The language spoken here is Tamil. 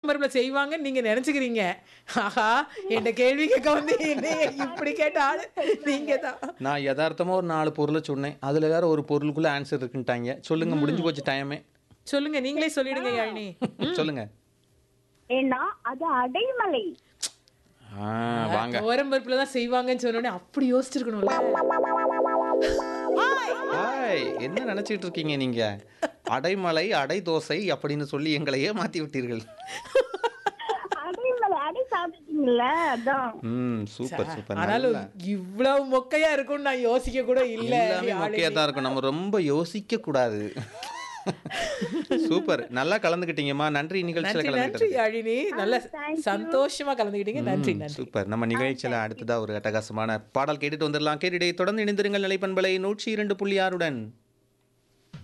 மறுப்புல செய்வாங்கன்னு நீங்க நினைச்சுக்கிறீங்க ஆஹா என்கிட்ட கேள்வி கேட்க வந்து என்ன இப்படி கேட்ட ஆளு நீங்க தான் நான் யதார்த்தமா ஒரு நாலு பொருளை சொன்னேன் அதுல வேற ஒரு பொருளுக்குள்ள ஆன்சர் இருக்குன்ட்டாங்க சொல்லுங்க முடிஞ்சு போச்சு டைமே சொல்லுங்க நீங்களே சொல்லிடுங்க யாழினி சொல்லுங்க ஏன்னா அது அடைமலை ஆ, வாங்க ஓரம் பருப்புல தான் செய்வாங்கன்னு சொன்ன உடனே அப்படி யோசிச்சிருக்கணும்ல ஹாய் என்ன நினைச்சிட்டு இருக்கீங்க நீங்க அடைமலை அடை தோசை அப்படின்னு சொல்லி எங்களையே மாத்தி விட்டீர்கள் அடைமலை அடை சாப்பிட்டீங்கல்ல அதான் ம் சூப்பர் சூப்பர் ஆனாலும் இவ்வளவு மொக்கையா இருக்கும்னு நான் யோசிக்க கூட இல்ல எல்லாமே மொக்கையா தான் இருக்கும் நம்ம ரொம்ப யோசிக்க கூடாது சூப்பர் நல்லா கலந்துக்கிட்டீங்கம்மா நன்றி நிகழ்ச்சியில நன்றி நன்றி கலந்துக்கிட்டது யாழினி நல்ல சந்தோஷமா கலந்துக்கிட்டீங்க நன்றி நன்றி சூப்பர் நம்ம நிகழ்ச்சியில அடுத்ததா ஒரு அட்டகாசமான பாடல் கேட்டுட்டு வந்துடலாம் கேட்டுட்டே தொடர்ந்து இணைந்திருங்கள் நிலைப்பண்பலை நூற்றி இரண்டு புள்ளி ஆறுடன்